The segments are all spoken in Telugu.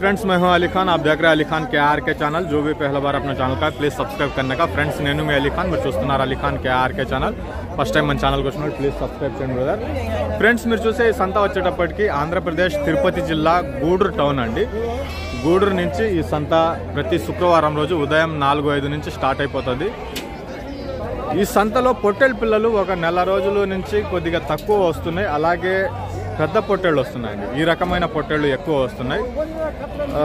फ्रेंड्स मैं हूं अली खान आप देख रहे हैं अली खान के आर के चैनल जो भी पहला बार अपना ఛానల్ का ప్లీజ్ సబ్స్క్రైబ్ करने का ఫ్రెండ్స్ నేను మీ అలీ ఖాన్ మీరు చూస్తున్నారు Ali Khan K R K channel first time మన ఛానల్కి వచ్చినప్పుడు ప్లీజ్ సబ్స్క్రైబ్ చేయండి బ్రదర్ ఫ్రెండ్స్ మీరు చూసే ఈ సంత వచ్చేటప్పటికి ఆంధ్రప్రదేశ్ తిరుపతి జిల్లా గూడూరు టౌన్ అండి గూడూరు నుంచి ఈ సంత ప్రతి శుక్రవారం రోజు ఉదయం నాలుగు ఐదు నుంచి స్టార్ట్ అయిపోతుంది ఈ సంతలో పొట్టేలు పిల్లలు ఒక నెల రోజుల నుంచి కొద్దిగా తక్కువ వస్తున్నాయి అలాగే పెద్ద పొట్టేళ్ళు వస్తున్నాయండి ఈ రకమైన పొట్టేళ్ళు ఎక్కువ వస్తున్నాయి ఆ,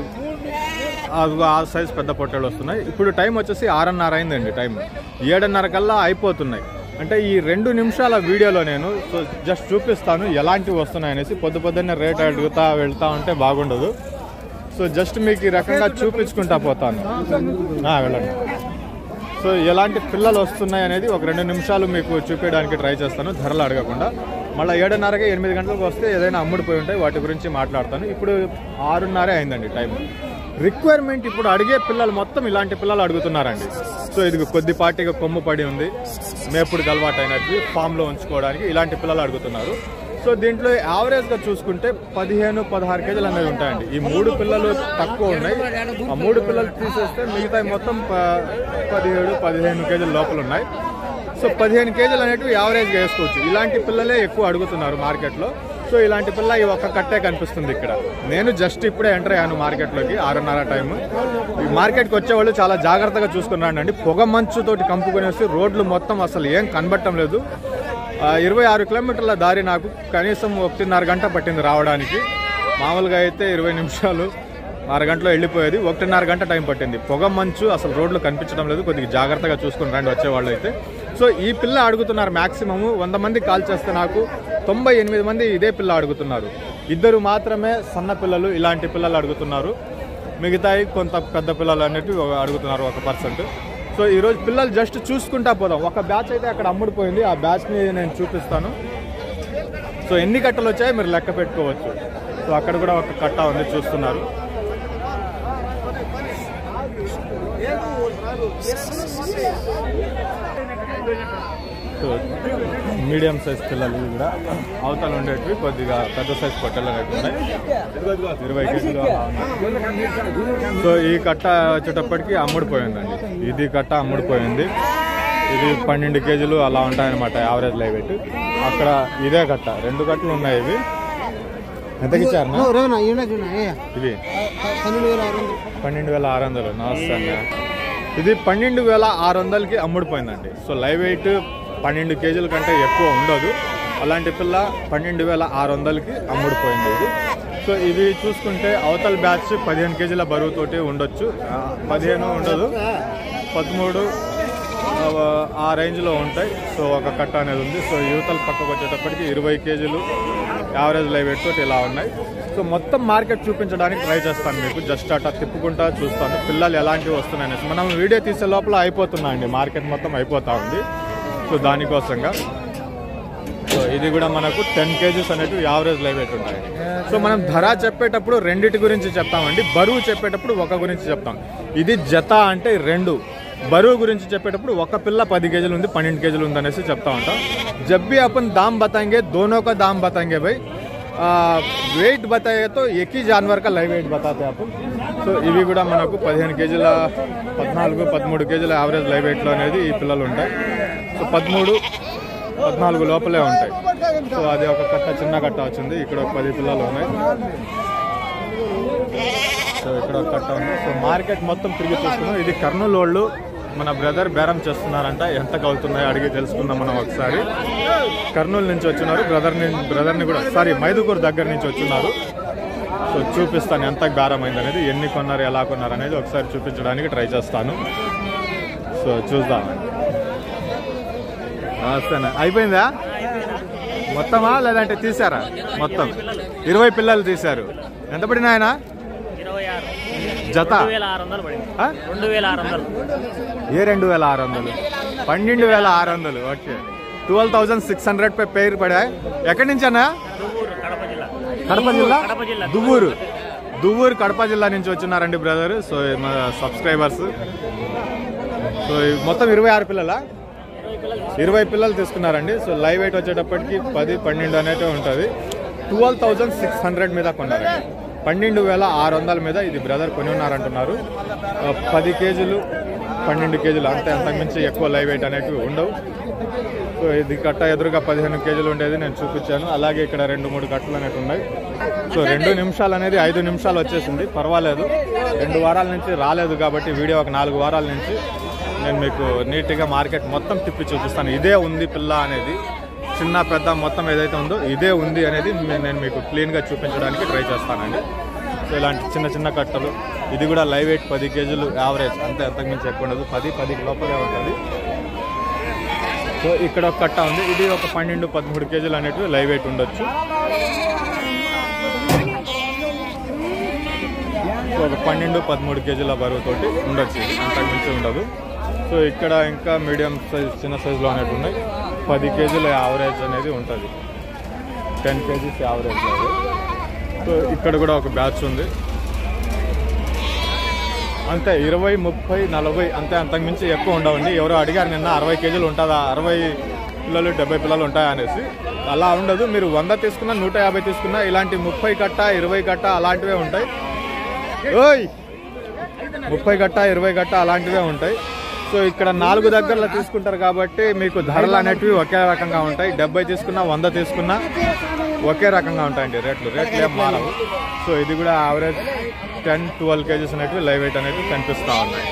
అదిగో ఆ సైజ్ పెద్ద పొట్టేళ్ళు వస్తున్నాయి ఇప్పుడు టైం వచ్చేసి ఆరున్నర అయిందండి టైం ఏడున్నర కల్లా అయిపోతున్నాయి అంటే ఈ రెండు నిమిషాల వీడియోలో నేను సో జస్ట్ చూపిస్తాను ఎలాంటివి వస్తున్నాయి అనేసి పొద్దు పొద్దున్నే రేట్ అడుగుతా వెళ్తా ఉంటే బాగుండదు సో జస్ట్ మీకు ఈ రకంగా చూపించుకుంటా పోతాను ఆ, వెళ్ళండి సో ఎలాంటి పిల్లలు వస్తున్నాయి అనేది ఒక రెండు నిమిషాలు మీకు చూపించడానికి ట్రై చేస్తాను ధరలు అడగకుండా మళ్ళీ ఏడున్నరకి ఎనిమిది గంటలకు వస్తే ఏదైనా అమ్ముడిపోయి ఉంటాయి వాటి గురించి మాట్లాడతాను ఇప్పుడు ఆరున్నరే అయిందండి టైం రిక్వైర్మెంట్ ఇప్పుడు అడిగే పిల్లలు మొత్తం ఇలాంటి పిల్లలు అడుగుతున్నారండి సో ఇది కొద్దిపాటిగా కొమ్ము పడి ఉంది మేపుడు అలవాటు అయినట్టు ఫామ్లో ఉంచుకోవడానికి ఇలాంటి పిల్లలు అడుగుతున్నారు సో దీంట్లో యావరేజ్గా చూసుకుంటే పదిహేను పదహారు కేజీలు అనేవి ఉంటాయండి ఈ మూడు పిల్లలు తక్కువ ఉన్నాయి ఆ మూడు పిల్లలు తీసేస్తే మిగతా మొత్తం ప- పదిహేడు పదిహేను కేజీల లోపల ఉన్నాయి సో పదిహేను కేజీలు అనేటివి యావరేజ్గా వేసుకోవచ్చు ఇలాంటి పిల్లలే ఎక్కువ అడుగుతున్నారు మార్కెట్లో సో ఇలాంటి పిల్ల ఈ ఒక్క కట్టే కనిపిస్తుంది ఇక్కడ నేను జస్ట్ ఇప్పుడే ఎంటర్ అయ్యాను మార్కెట్లోకి ఆరున్నర టైం ఈ మార్కెట్కి వచ్చేవాళ్ళు చాలా జాగ్రత్తగా చూసుకున్నాను అండి పొగ మంచుతోటి కంపుకొనేసి రోడ్లు మొత్తం అసలు ఏం కనబట్టం లేదు ఆ, ఇరవై ఆరు కిలోమీటర్ల దారి నాకు కనీసం ఒకటిన్నర గంట పట్టింది రావడానికి మామూలుగా అయితే ఇరవై నిమిషాలు అరగంటలో వెళ్ళిపోయేది ఒకటిన్నర గంట టైం పట్టింది పొగ మంచు అసలు రోడ్లు కనిపించడం లేదు కొద్దిగా జాగ్రత్తగా చూసుకుని రండి వచ్చేవాళ్ళు అయితే సో ఈ పిల్ల అడుగుతున్నారు మ్యాక్సిమము వంద మంది కాల్ చేస్తే నాకు తొంభై ఎనిమిది మంది ఇదే పిల్ల అడుగుతున్నారు ఇద్దరు మాత్రమే సన్న పిల్లలు ఇలాంటి పిల్లలు అడుగుతున్నారు మిగతాయి కొంత పెద్ద పిల్లలు అనేటివి ఒక- అడుగుతున్నారు ఒక పర్సెంట్ సో ఈరోజు పిల్లలు జస్ట్ చూసుకుంటా పోదాం ఒక బ్యాచ్ అయితే అక్కడ అమ్ముడిపోయింది ఆ బ్యాచ్ని నేను చూపిస్తాను సో ఎన్ని కట్టలు వచ్చాయో మీరు లెక్క పెట్టుకోవచ్చు సో అక్కడ కూడా ఒక కట్ట ఉంది చూస్తున్నారు సో మీడియం సైజ్ పిల్లలు ఇవి కూడా అవతల ఉండేటివి కొద్దిగా పెద్ద సైజ్ పొట్టలు అనేవి ఉన్నాయి ఇరవై కేజీలు అలా ఉన్నాయి. సో ఈ కట్ట వచ్చేటప్పటికి అమ్ముడిపోయిందండి ఇది కట్ట అమ్ముడిపోయింది ఇది పన్నెండు కేజీలు అలా ఉంటాయన్నమాట యావరేజ్ లైవ్ వెయిట్ అక్కడ ఇదే కట్ట రెండు కట్టలు ఉన్నాయి ఇవి ఎంతకి ఇచ్చారు రవణ ఈయనకి ఇవి పన్నెండు వేల ఆరు వందలు పన్నెండు వేల ఆరు వందలు నమస్తే అన్న ఇది పన్నెండు వేల ఆరు వందలకి అమ్ముడిపోయిందండి సో లైవ్ వెయిట్ పన్నెండు కేజీల కంటే ఎక్కువ ఉండదు అలాంటి పిల్ల పన్నెండు వేల ఆరు వందలకి అమ్ముడిపోయింది ఇది సో ఇవి చూసుకుంటే అవతల బ్యాచ్ పదిహేను కేజీల బరువుతోటి ఉండొచ్చు ఆ, పదిహేను ఉండదు పదమూడు ఆ, ఆ రేంజ్లో ఉంటాయి సో ఒక కట్ట అనేది ఉంది సో యువతల పక్కకు వచ్చేటప్పటికి ఇరవై కేజీలు యావరేజ్ లైవ్ వెయిట్ తోటి ఇలా ఉన్నాయి సో మొత్తం మార్కెట్ చూపించడానికి ట్రై చేస్తాను మీకు జస్ట్ అట్లా తిప్పుకుంటా చూస్తాను పిల్లలు ఎలాంటివి వస్తున్నాయి అనేసి మనం వీడియో తీసే లోపల అయిపోతున్నాయండి మార్కెట్ మొత్తం అయిపోతా ఉంది సో దానికోసంగా సో ఇది కూడా మనకు టెన్ కేజీస్ అనేటివి యావరేజ్ లైవ్ వెయిట్ ఉంటాయి సో మనం ధర చెప్పేటప్పుడు రెండిటి గురించి చెప్తామండి బరువు చెప్పేటప్పుడు ఒక గురించి చెప్తాం ఇది జత అంటే రెండు బరువు గురించి చెప్పేటప్పుడు ఒక పిల్ల పది కేజీలు ఉంది పన్నెండు కేజీలు ఉంది అనేసి చెప్తా ఉంటాం జబ్ भी अपन दाम बताएंगे दोनों का दाम बताएंगे भाई వెయిట్ बताएगा तो एक ही जानवर का లైవ్ వెయిట్ बताते अपन సో ఇవి కూడా మనకు పదిహేను కేజీల పద్నాలుగు పదమూడు కేజీల యావరేజ్ లైవ్ వెయిట్లో అనేది ఈ పిల్లలు ఉంటాయి సో పదమూడు పద్నాలుగు లోపలే ఉంటాయి సో అది ఒక కట్ట చిన్న కట్ట వచ్చింది ఇక్కడ ఒక పది పిల్లలు ఉన్నాయి సో ఇక్కడ ఒక కట్ట ఉంది సో మార్కెట్ మొత్తం తిరిగి చూస్తున్నాం ఇది కర్నూలు వాళ్ళు మన బ్రదర్ బేరం చేస్తున్నారంట ఎంత కలుతున్నాయో అడిగి తెలుసుకుందాం మనం ఒకసారి కర్నూలు నుంచి వచ్చినారు బ్రదర్ని బ్రదర్ని కూడా సారీ మైదుకూరు దగ్గర నుంచి వచ్చినారు సో చూపిస్తాను ఎంత బేరం అయింది అనేది ఎన్ని కొన్నారు ఎలా కొన్నారు అనేది ఒకసారి చూపించడానికి ట్రై చేస్తాను సో చూద్దాం వస్తాను అయిపోయిందా మొత్తమా లేదంటే తీసారా మొత్తం ఇరవై పిల్లలు తీశారు ఎంత పడిన ఆయన ఇరవై ఆరు జత రెండు వేల ఆరు వందలు పడింది ఆ? రెండు వేల ఆరు వందలు ఏ రెండు వేల ఆరు వందలు పన్నెండు వేల ఆరు వందలు okay twelve thousand six hundred పై పేరు పడాయి ఎక్కడి నుంచి అన్నా దువ్వూరు కడప జిల్లా కడప జిల్లా కడప జిల్లా దువ్వూరు దువ్వూరు కడప జిల్లా నుంచి వచ్చినారండి బ్రదర్ సో మా సబ్స్క్రైబర్స్ సో ఈ మొత్తం ఇరవై ఆరు పిల్లలా ఇరవై పిల్లలు తీసుకున్నారండి సో లైవ్ వెయిట్ వచ్చేటప్పటికి పది పన్నెండు అనేటివి ఉంటుంది ట్వెల్వ్ థౌజండ్ సిక్స్ హండ్రెడ్ మీద కొన్నారండి పన్నెండు వేల ఆరు వందల మీద ఇది బ్రదర్ కొని ఉన్నారంటున్నారు ఆ, పది కేజీలు పన్నెండు కేజీలు అంతే అంతకుమించి ఎక్కువ లైవ్ వెయిట్ అనేవి ఉండవు సో ఇది కట్ట ఎదురుగా పదిహేను కేజీలు ఉండేది నేను చూపించాను అలాగే ఇక్కడ రెండు మూడు కట్టలు అనేవి ఉన్నాయి సో రెండు నిమిషాలు అనేది ఐదు నిమిషాలు వచ్చేసింది పర్వాలేదు రెండు వారాల నుంచి రాలేదు కాబట్టి వీడియో ఒక నాలుగు వారాల నుంచి నేను మీకు నీట్గా మార్కెట్ మొత్తం తిప్పి చూపిస్తాను ఇదే ఉంది పిల్ల అనేది చిన్న పెద్ద మొత్తం ఏదైతే ఉందో ఇదే ఉంది అనేది మే- నేను మీకు క్లీన్గా చూపించడానికి ట్రై చేస్తానండి సో ఇలాంటి చిన్న చిన్న కట్టలు ఇది కూడా లైవ్ వెయిట్ పది కేజీలు యావరేజ్ అంతే అంతకుమించి ఎక్కువ ఉండదు పది పది లోపలే ఉంటుంది సో ఇక్కడ ఒక కట్ట ఉంది ఇది ఒక పన్నెండు పదమూడు కేజీలు అనేటివి లైవ్ వెయిట్ ఉండొచ్చు సో ఒక పన్నెండు పదమూడు కేజీల బరువుతోటి ఉండొచ్చు ఇది అంతకుమించి ఉండదు సో ఇక్కడ ఇంకా మీడియం సైజ్ చిన్న సైజులో అనేవి ఉన్నాయి పది కేజీల యావరేజ్ అనేది ఉంటుంది టెన్ కేజీస్ యావరేజ్ అది సో ఇక్కడ కూడా ఒక బ్యాచ్ ఉంది అంతే ఇరవై ముప్పై నలభై అంతే అంతకుమించి ఎక్కువ ఉండవండి ఎవరో అడిగారు నిన్న అరవై కేజీలు ఉంటుందా అరవై పిల్లలు డెబ్బై పిల్లలు ఉంటాయా అనేసి అలా ఉండదు మీరు వంద తీసుకున్నా నూట యాభై తీసుకున్నా ఇలాంటి ముప్పై కట్ట ఇరవై కట్ట అలాంటివే ఉంటాయి ఓయ్ ముప్పై గట్ట ఇరవై గట్ట అలాంటివే ఉంటాయి సో ఇక్కడ నాలుగు దగ్గరలో తీసుకుంటారు కాబట్టి మీకు ధరలు అనేటివి ఒకే రకంగా ఉంటాయి డెబ్బై తీసుకున్నా వంద తీసుకున్నా ఒకే రకంగా ఉంటాయండి రేట్లు రేట్లు ఏం మారవు సో ఇది కూడా యావరేజ్ టెన్ ట్వెల్వ్ కేజీస్ అనేటివి లైవ్ వెయిట్ అనేవి కనిపిస్తూ ఉన్నాయి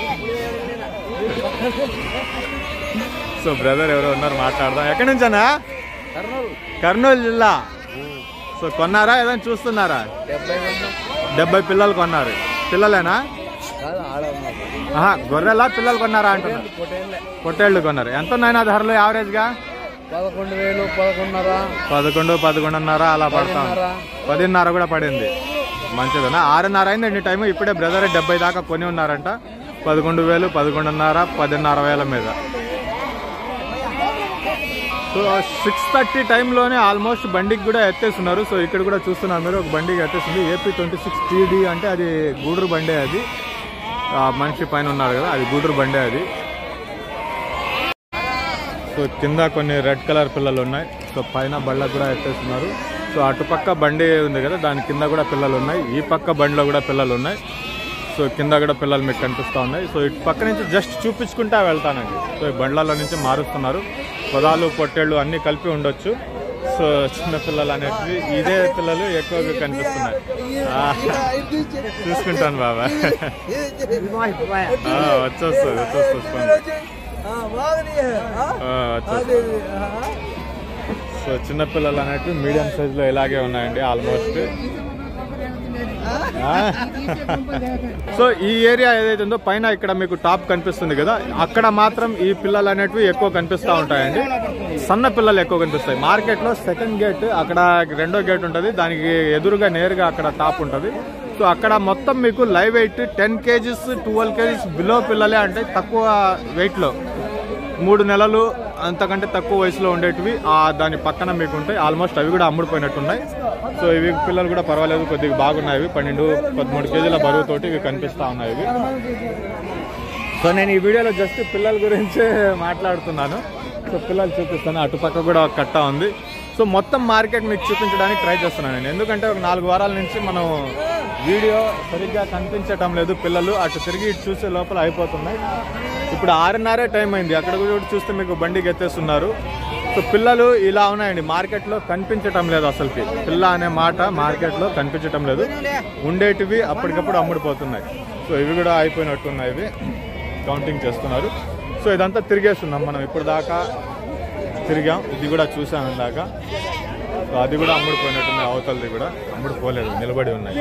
సో బ్రదర్ ఎవరో ఉన్నారు మాట్లాడదాం ఎక్కడి నుంచనా కర్నూలు జిల్లా సో కొన్నారా ఏదైనా చూస్తున్నారా డెబ్బై పిల్లలు కొన్నారు పిల్లలేనా ఆహా, గొర్రెలా పిల్లలు కొన్నారా అంటున్నారు పొట్టేళ్ళు కొన్నారు ఎంత ఉన్నాయినా ధరలు యావరేజ్ గా పదకొండు వేలు పదకొండున్నర పదకొండు పదకొండున్నర అలా పడతాం పదిన్నర కూడా పడింది మంచిదేనా ఆరున్నర అయిందండి టైం ఇప్పుడే బ్రదర్ డెబ్బై దాకా కొని ఉన్నారంట పదకొండు వేలు పదకొండున్నర పదిన్నర వేల మీద సో సిక్స్ థర్టీ టైంలోనే ఆల్మోస్ట్ బండికి కూడా ఎత్తేస్తున్నారు సో ఇక్కడ కూడా చూస్తున్నారు మీరు ఒక బండికి ఎత్తేస్తుంది ఏపీ ట్వంటీ సిక్స్ టీడీ అంటే అది గూడూరు బండే అది ఆ మనిషి పైన ఉన్నారు కదా అది గూడూరు బండే అది సో కింద కొన్ని రెడ్ కలర్ పిల్లలు ఉన్నాయి సో పైన బళ్ళకు కూడా ఎత్తేస్తున్నారు సో అటుపక్క బండి ఉంది కదా దాని కింద కూడా పిల్లలు ఉన్నాయి ఈ పక్క బండిలో కూడా పిల్లలు ఉన్నాయి సో కింద కూడా పిల్లలు మీకు కనిపిస్తూ ఉన్నాయి సో ఇటు పక్క నుంచి జస్ట్ చూపించుకుంటా వెళ్తానండి సో ఈ బండ్లలో నుంచి మారుస్తున్నారు పొదాలు పొట్టేళ్ళు అన్నీ కలిపి ఉండొచ్చు సో చిన్న పిల్లలు అనేటివి ఇదే పిల్లలు ఎక్కువగా కనిపిస్తున్నాయి ఆ, చూసుకుంటాను బాబా ఆ, వచ్చేస్తుంది వచ్చేస్తుంది ఆ, వచ్చేస్తుంది సో చిన్న పిల్లలు అనేటివి మీడియం సైజ్ లో ఇలాగే ఉన్నాయండి ఆల్మోస్ట్ ఆ? సో ఈ ఏరియా ఏదైతే ఉందో పైన ఇక్కడ మీకు టాప్ కనిపిస్తుంది కదా అక్కడ మాత్రం ఈ పిల్లలు అనేటివి ఎక్కువ కనిపిస్తూ ఉంటాయండి సన్న పిల్లలు ఎక్కువ కనిపిస్తాయి మార్కెట్ లో సెకండ్ గేట్ అక్కడ రెండో గేట్ ఉంటుంది దానికి ఎదురుగా నేరుగా అక్కడ టాప్ ఉంటుంది సో అక్కడ మొత్తం మీకు live weight ten kgs twelve kgs below పిల్లలే అంటే తక్కువ weight లో మూడు నెలలు అంతకంటే తక్కువ వయసులో ఉండేటివి ఆ దాని పక్కన మీకు ఉంటాయి ఆల్మోస్ట్ అవి కూడా అమ్ముడుపోయినట్టున్నాయి సో ఇవి పిల్లలు కూడా పర్వాలేదు కొద్దిగా బాగున్నాయి ఇవి పన్నెండు పదమూడు కేజీల బరువుతోటి ఇవి కనిపిస్తా ఉన్నాయి ఇవి సో నేను ఈ వీడియోలో జస్ట్ పిల్లల గురించే మాట్లాడుతున్నాను సో పిల్లలు చూపిస్తాను అటుపక్క కూడా ఒక కట్ట ఉంది సో మొత్తం మార్కెట్ మీకు చూపించడానికి ట్రై చేస్తున్నాను నేను ఎందుకంటే ఒక నాలుగు వారాల నుంచి మనం వీడియో సరిగ్గా కనిపించటం లేదు పిల్లలు అటు తిరిగి ఇటు చూసే లోపల అయిపోతున్నాయి ఇప్పుడు ఆరున్నరే టైం అయింది అక్కడ కూడా చూస్తే మీకు బండికి ఎత్తేస్తున్నారు సో పిల్లలు ఇలా ఉన్నాయండి మార్కెట్లో కనిపించటం లేదు అసలుకి పిల్ల అనే మాట మార్కెట్లో కనిపించటం లేదు ఉండేటివి అప్పటికప్పుడు అమ్ముడుపోతున్నాయి సో ఇవి కూడా అయిపోయినట్టున్నాయి ఇవి కౌంటింగ్ చేస్తున్నారు సో ఇదంతా తిరిగేస్తున్నాం మనం ఇప్పుడు దాకా తిరిగాం ఇది కూడా చూసాం ఇందాక సో అది కూడా అమ్ముడుపోయినట్టున్నాయి అవతలది కూడా అమ్ముడుపోలేదు నిలబడి ఉన్నాయి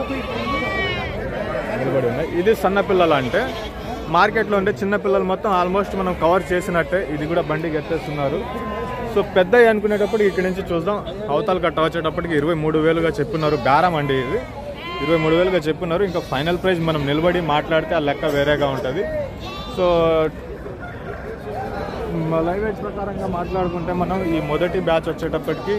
నిలబడి ఉన్నాయి ఇది సన్న పిల్లలు అంటే మార్కెట్లో ఉండే చిన్న పిల్లలు మొత్తం ఆల్మోస్ట్ మనం కవర్ చేసినట్టే ఇది కూడా బండికి ఎత్తేస్తున్నారు సో పెద్ద అనుకునేటప్పుడు ఇక్కడి నుంచి చూద్దాం అవతల కట్ట వచ్చేటప్పటికి ఇరవై మూడు వేలుగా చెప్పున్నారు బేరం అండి ఇది ఇరవై మూడు వేలుగా చెప్పున్నారు ఇంకా ఫైనల్ ప్రైస్ మనం నిలబడి మాట్లాడితే ఆ లెక్క వేరేగా ఉంటుంది సో లైవ్ వెయిట్ ప్రకారంగా మాట్లాడుకుంటే మనం ఈ మొదటి బ్యాచ్ వచ్చేటప్పటికి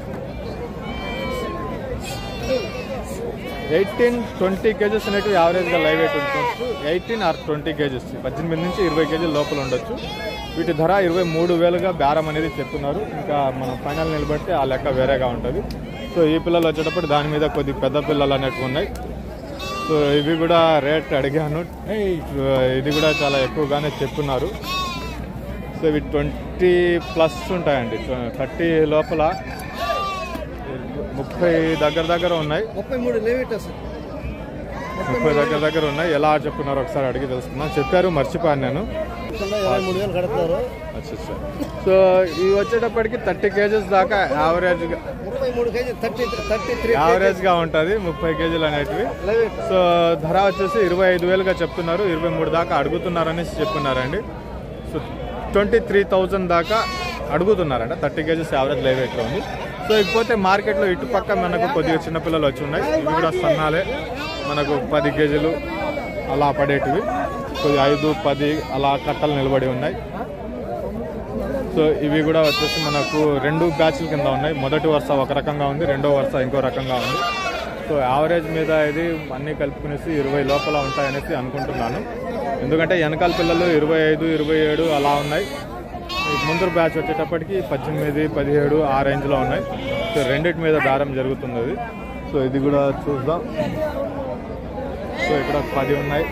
ఎయిటీన్ ట్వంటీ కేజెస్ అనేటివి యావరేజ్గా లైవ్ వెయిట్ ఉండొచ్చు ఎయిటీన్ ఆర్ ట్వంటీ కేజెస్ పద్దెనిమిది నుంచి ఇరవై కేజీల లోపల ఉండొచ్చు వీటి ధర ఇరవై మూడు వేలుగా బేరం అనేది చెప్తున్నారు ఇంకా మనం ఫైనల్ నిలబడితే ఆ లెక్క వేరేగా ఉంటుంది సో ఈ పిల్లలు వచ్చేటప్పుడు దాని మీద కొద్ది పెద్ద పిల్లలు అనేటివి ఉన్నాయి సో ఇవి కూడా రేట్ అడిగాను సో ఇది కూడా చాలా ఎక్కువగానే చెప్పున్నారు సో ఇవి ట్వంటీ ప్లస్ ఉంటాయండి థర్టీ లోపల ముప్పై దగ్గర దగ్గర ఉన్నాయి ముప్పై మూడు లేవిట్ సార్ ముప్పై దగ్గర దగ్గర ఉన్నాయి ఎలా చెప్పున్నారు ఒకసారి అడిగి తెలుసుకుందాం చెప్పారు మర్చిపోయాను నేను ఇరవై మూడు వేలు కడతారు అచ్చా అచ్చా. సో ఇవి వచ్చేటప్పటికి థర్టీ కేజెస్ దాకా యావరేజ్గా ముప్పై మూడు కేజీ థర్టీ థర్టీ త్రీ యావరేజ్గా ఉంటుంది ముప్పై కేజీలు అనేటివి లేవిట్ సో ధర వచ్చేసి ఇరవై ఐదు వేలుగా చెప్తున్నారు ఇరవై మూడు దాకా అడుగుతున్నారనేసి చెప్తున్నారండి సో ట్వంటీ త్రీ థౌజండ్ దాకా అడుగుతున్నారంట థర్టీ కేజీస్ యావరేజ్ లైవ్ వెయిట్లో ఉంది సో ఇకపోతే మార్కెట్లో ఇటుపక్క మనకు కొద్దిగా చిన్నపిల్లలు వచ్చి ఉన్నాయి ఇవి కూడా సన్నాలే మనకు పది కేజీలు అలా పడేటివి కొద్ది ఐదు పది అలా కట్టలు నిలబడి ఉన్నాయి సో ఇవి కూడా వచ్చేసి మనకు రెండు బ్యాచ్ల కింద ఉన్నాయి మొదటి వరుస ఒక రకంగా ఉంది రెండో వరుస ఇంకో రకంగా ఉంది సో యావరేజ్ మీద ఇది అన్నీ కలుపుకునేసి ఇరవై లోపల ఉంటాయనేసి అనుకుంటున్నాను ఎందుకంటే వెనకాల పిల్లలు ఇరవై ఐదు ఇరవై ఏడు అలా ఉన్నాయి ఈ ముందర బ్యాచ్ వచ్చేటప్పటికి పద్దెనిమిది పదిహేడు ఆ రేంజ్లో ఉన్నాయి సో రెండింటి మీద దారం జరుగుతుంది అది సో ఇది కూడా చూద్దాం సో ఇక్కడ పది ఉన్నాయి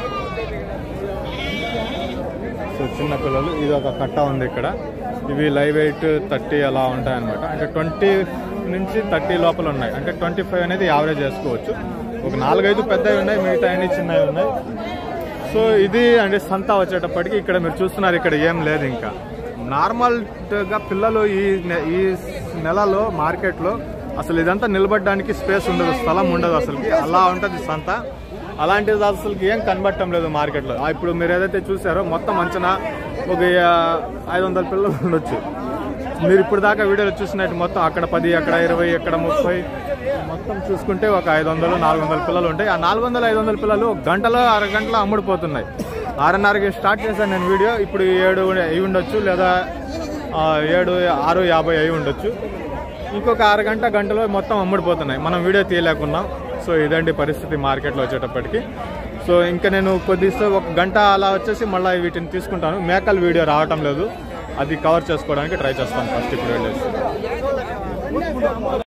సో చిన్న పిల్లలు ఇది ఒక కట్ట ఉంది ఇక్కడ ఇవి లైవ్ వెయిట్ థర్టీ అలా ఉంటాయి అనమాట అంటే ట్వంటీ నుంచి థర్టీ లోపల ఉన్నాయి అంటే ట్వంటీ ఫైవ్ అనేది యావరేజ్ చేసుకోవచ్చు ఒక నాలుగైదు పెద్దవి ఉన్నాయి మిగతా అన్ని చిన్నవి ఉన్నాయి సో ఇది అంటే సంత వచ్చేటప్పటికి ఇక్కడ మీరు చూస్తున్నారు ఇక్కడ ఏం లేదు ఇంకా నార్మల్గా పిల్లలు ఈ నె- ఈ నెలలో మార్కెట్లో అసలు ఇదంతా నిలబడడానికి స్పేస్ ఉండదు స్థలం ఉండదు అసలుకి అలా ఉంటుంది సంత అలాంటిది అసలుకి ఏం కనబడటం లేదు మార్కెట్లో ఆ, ఇప్పుడు మీరు ఏదైతే చూసారో మొత్తం అంచనా ఒక ఆ, ఐదు వందల పిల్లలు ఉండొచ్చు మీరు ఇప్పుడు దాకా వీడియోలో చూసినట్టు మొత్తం అక్కడ పది అక్కడ ఇరవై అక్కడ ముప్పై మొత్తం చూసుకుంటే ఒక ఐదు వందలు నాలుగు వందల పిల్లలు ఉంటాయి ఆ నాలుగు వందల ఐదు వందల పిల్లలు ఒక గంటలో అరగంటలో అమ్ముడుపోతున్నాయి ఆరున్నరకి స్టార్ట్ చేశాను నేను వీడియో ఇప్పుడు ఏడు అయి ఉండొచ్చు లేదా ఆ, ఏడు ఆరు యాభై అయి ఉండొచ్చు ఇంకొక అరగంట గంటలో మొత్తం అమ్ముడిపోతున్నాయి మనం వీడియో తీయలేకున్నాం సో ఇదండి పరిస్థితి మార్కెట్లో వచ్చేటప్పటికి సో ఇంకా నేను కొద్దిసేపు ఒక గంట అలా వచ్చేసి మళ్ళీ వీటిని తీసుకుంటాను మేకల వీడియో రావటం లేదు అది కవర్ చేసుకోవడానికి ట్రై చేస్తాను ఫస్ట్ ఇప్పుడు వెళ్ళేసి